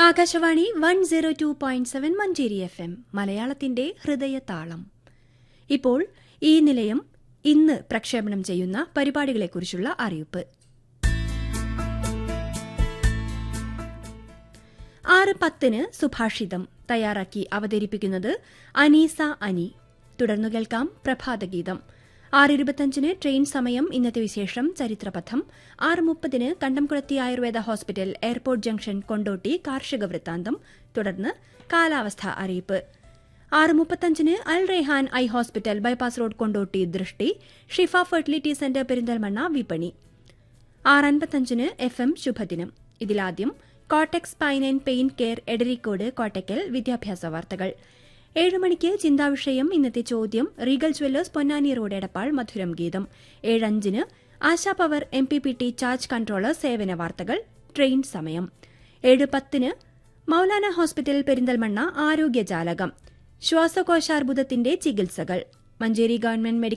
Akashvani one zero two point seven Manjeri F M മലയാളത്തിന്റെ ഹൃദയതാളം ഇപ്പോൾ ഈ നിലയം ഇന്ന് പ്രക്ഷേപണം ചെയ്യുന്ന പരിപാടികളെക്കുറിച്ചുള്ള അറിയിപ്പ് ആറ് പത്തിന് സുഭാഷിതം തയ്യാറാക്കി അവതരിപ്പിക്കുന്നത് അനീസ അനി തുടർന്നു കേൾക്കാം പ്രഭാതഗീതം ആറ് ഇരുപത്തഞ്ചിന് ട്രെയിൻ സമയം ഇന്നത്തെ വിശേഷം ചരിത്രപഥം ആറ് മുപ്പതിന് കണ്ടംകുളത്തി Ayurveda hospital airport junction Kondotty കാർഷിക വൃത്താന്തം തുടർന്ന് കാലാവസ്ഥ അറിയിപ്പ് ആറ് മുപ്പത്തഞ്ചിന് Al Rehan eye hospital bypass road Kondotty Drishti Shifa fertility centre Perinthalmanna വിപണി ആറ് അൻപത്തഞ്ചിന് എഫ് എം ശുഭദിനം ഇതിലാദ്യം കോട്ടക്സ് പൈൻ and pain care Edarikode Kottakkal വിദ്യാഭ്യാസ വാർത്തകൾ ഏഴ് മണിക്ക് ചിന്താവിഷയം ഇന്നത്തെ ചോദ്യം Regal jewellers Ponnani road Edappal മധുരം ഗീതം ഏഴഞ്ചിന് Asha power M P P T charge controller സേവന വാർത്തകൾ ട്രെയിൻ സമയം ഏഴ് പത്തിന് മൌലാന ഹോസ്പിറ്റൽ പെരിന്തൽമണ്ണ ആരോഗ്യജാലകം ശ്വാസകോശാർബുദത്തിന്റെ ചികിത്സകൾ മഞ്ചേരി ഗവൺമെന്റ് മെഡിക്കൽ